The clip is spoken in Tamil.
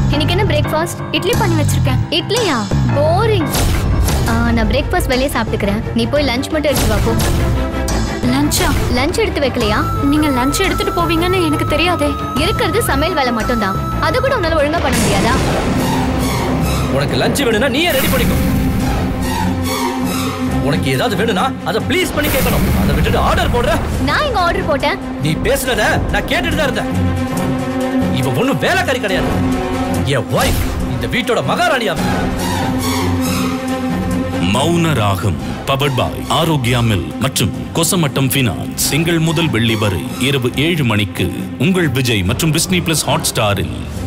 இன்னைக்கு என்ன பிரேக்ஃபாஸ்ட் இட்லி பண்ணி வச்சிருக்கேன் இட்லியா போரிங் நான் பிரேக்ஃபாஸ்ட் வெளியே சாப்பிட்டுக்கிறேன் நீ போய் லஞ்ச் மட்டும் எடுத்து வா போ லஞ்சா லஞ்ச் எடுத்து வைக்கலையா நீங்க லஞ்ச் எடுத்துட்டு போவீங்கன்னு எனக்கு தெரியாதே இருக்கிறது சமையல் வேலை மட்டும்தான் அது கூட உன்னால ஒழுங்கா பண்ண முடியாதா உனக்கு லஞ்ச் வேணும்னா நீயே ரெடி பண்ணிக்கோ உனக்கு ஏதாவது வேணும்னா அதை ப்ளீஸ் பண்ணி கேட்கணும் அதை விட்டுட்டு ஆர்டர் போடுற நான் இங்க ஆர்டர் போட்டேன் நீ பேசுனத நான் கேட்டுட்டு தான் இருந்தேன் இவ ஒண்ணும் வேலைக்காரி கிடையாது என் ஒய்ஃப் இந்த வீட்டோட மகாராணியா மௌன ராகம் பவர்ட் பாய் ஆரோக்கியா மில் மற்றும் கொசமட்டம் ஃபினான்ஸ் திங்கள் முதல் வெள்ளி வரை இரவு ஏழு மணிக்கு உங்கள் விஜய் மற்றும் டிஸ்னி பிளஸ் ஹாட் ஸ்டாரில்